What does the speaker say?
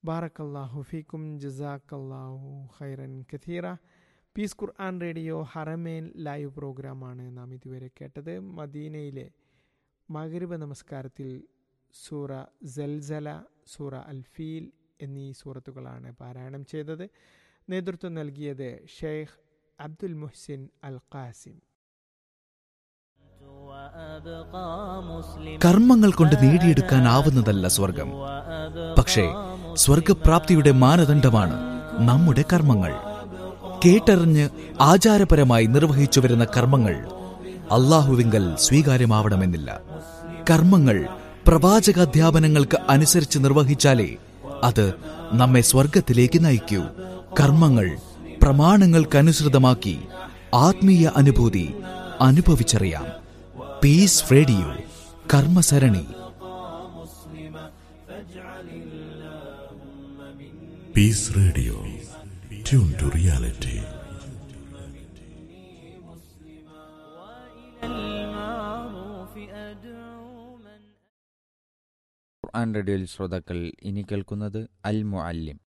ബാറക്കല്ലാഹു ഫീക്കും ജസാക്കല്ലാഹു ഖൈറൻ കഥീറ peace Quran radio Haramain live പ്രോഗ്രാമാണ് നാം ഇതുവരെ കേട്ടത് മദീനയിലെ മകരിബ നമസ്കാരത്തിൽ സൂറ ജൽസല സൂറ അൽഫീൽ എന്നീ സൂറത്തുകളാണ് പാരായണം ചെയ്തത് നേതൃത്വം നൽകിയത് Sheikh Abdul Muhsin al Qasim കർമ്മങ്ങൾ കൊണ്ട് നേടിയെടുക്കാനാവുന്നതല്ല സ്വർഗം പക്ഷേ സ്വർഗപ്രാപ്തിയുടെ മാനദണ്ഡമാണ് നമ്മുടെ കർമ്മങ്ങൾ കേട്ടറിഞ്ഞ് ആചാരപരമായി നിർവഹിച്ചു വരുന്ന കർമ്മങ്ങൾ അള്ളാഹുവിങ്കൽ സ്വീകാര്യമാവണമെന്നില്ല കർമ്മങ്ങൾ പ്രവാചകാധ്യാപനങ്ങൾക്ക് അനുസരിച്ച് നിർവഹിച്ചാലേ അത് നമ്മെ സ്വർഗത്തിലേക്ക് നയിക്കൂ കർമ്മങ്ങൾ പ്രമാണങ്ങൾക്കനുസൃതമാക്കി ആത്മീയ അനുഭൂതി അനുഭവിച്ചറിയാം പീസ് റേഡിയോ കർമ്മസരണി peace radio tune to reality Quran റേഡിയോയിൽ ശ്രോതാക്കൾ ഇനി കേൾക്കുന്നത് അൽ മുഅല്ലിം